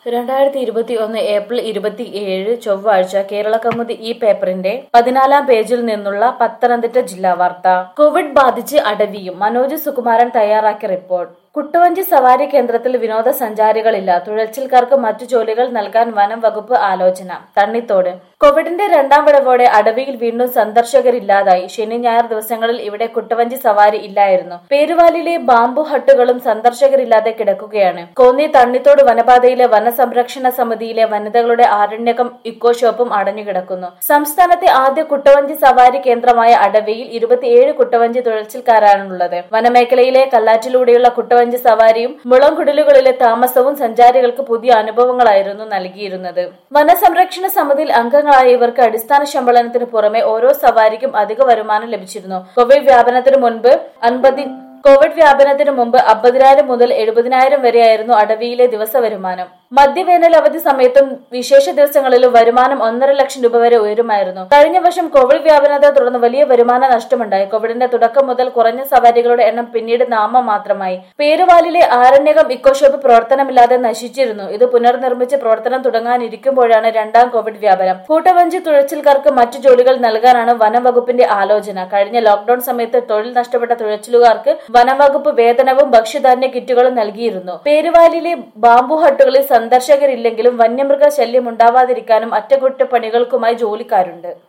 രണ്ടായിരത്തി ഇരുപത്തി ഒന്ന് ഏപ്രിൽ ഇരുപത്തി ഏഴ് ചൊവ്വാഴ്ച കേരള കൗമുദി ഈ പേപ്പറിന്റെ പതിനാലാം പേജിൽ നിന്നുള്ള പത്തനംതിട്ട ജില്ലാ വാർത്ത കോവിഡ് ബാധിച്ച് അടവിയും മനോജ് സുകുമാരൻ തയ്യാറാക്കിയ റിപ്പോർട്ട് കുട്ടവഞ്ചി സവാരി കേന്ദ്രത്തിൽ വിനോദസഞ്ചാരികളില്ല തുഴച്ചിൽക്കാർക്ക് മറ്റു ജോലികൾ നൽകാൻ വനം വകുപ്പ് ആലോചന തണ്ണിത്തോട് കോവിഡിന്റെ രണ്ടാം വിടവോടെ അടവിയിൽ വീണ്ടും സന്ദർശകരില്ലാതായി ശനി ഞായർ ദിവസങ്ങളിൽ ഇവിടെ കുട്ടവഞ്ചി സവാരി ഇല്ലായിരുന്നു പേരുവാലിലെ ബാംബു ഹട്ടുകളും സന്ദർശകരില്ലാതെ കിടക്കുകയാണ് കോന്നി തണ്ണിത്തോട് വനപാതയിലെ വനസംരക്ഷണ സമിതിയിലെ വനിതകളുടെ ആരണ്യകം ഇക്കോ ഷോപ്പും അടഞ്ഞുകിടക്കുന്നു സംസ്ഥാനത്തെ ആദ്യ കുട്ടവഞ്ചി സവാരി കേന്ദ്രമായ അടവിയിൽ ഇരുപത്തിയേഴ് കുട്ടവഞ്ചി തുഴച്ചിൽക്കാരാണുള്ളത് വനമേഖലയിലെ കല്ലാറ്റിലൂടെയുള്ള കുട്ടവഞ്ചി സവാരിയും മുളംകുടലുകളിലെ താമസവും സഞ്ചാരികൾക്ക് പുതിയ അനുഭവങ്ങളായിരുന്നു നൽകിയിരുന്നത് വനസംരക്ഷണ സമിതിയിൽ അംഗങ്ങളായ ഇവർക്ക് അടിസ്ഥാന ശമ്പളത്തിന് പുറമെ ഓരോ സവാരിക്കും അധിക വരുമാനം ലഭിച്ചിരുന്നു കോവിഡ് വ്യാപനത്തിന് മുൻപ് അൻപതി കോവിഡ് വ്യാപനത്തിന് മുമ്പ് അമ്പതിനായിരം മുതൽ എഴുപതിനായിരം വരെയായിരുന്നു അടവിയിലെ ദിവസ വരുമാനം മധ്യവേനൽ അവധി സമയത്തും വിശേഷ ദിവസങ്ങളിലും വരുമാനം ഒന്നര ലക്ഷം രൂപ വരെ ഉയരുമായിരുന്നു കഴിഞ്ഞ വർഷം കോവിഡ് വ്യാപനത്തെ തുടർന്ന് വലിയ വരുമാന നഷ്ടമുണ്ടായി കോവിഡിന്റെ തുടക്കം മുതൽ കുറഞ്ഞ സവാരികളുടെ എണ്ണം പിന്നീട് നാമം മാത്രമായി പേരുവാലിലെ ആരണ്യകം ഇക്കോ ഷോപ്പ് പ്രവർത്തനമില്ലാതെ നശിച്ചിരുന്നു ഇത് പുനർനിർമ്മിച്ച് പ്രവർത്തനം തുടങ്ങാനിരിക്കുമ്പോഴാണ് രണ്ടാം കോവിഡ് വ്യാപനം കൂട്ടവഞ്ചി തുഴച്ചിൽക്കാർക്ക് മറ്റു ജോലികൾ നൽകാനാണ് വനം വകുപ്പിന്റെ ആലോചന കഴിഞ്ഞ ലോക്ഡൌൺ സമയത്ത് തൊഴിൽ നഷ്ടപ്പെട്ട തുഴച്ചിലുകാർക്ക് വനംവകുപ്പ് വേതനവും ഭക്ഷ്യധാന്യ കിറ്റുകളും നൽകിയിരുന്നു പേരുവാലിലെ ബാംബു ഹട്ടുകളിൽ സന്ദർശകരില്ലെങ്കിലും വന്യമൃഗ ശല്യം ഉണ്ടാവാതിരിക്കാനും അറ്റകുറ്റപ്പണികൾക്കുമായി ജോലിക്കാരുണ്ട്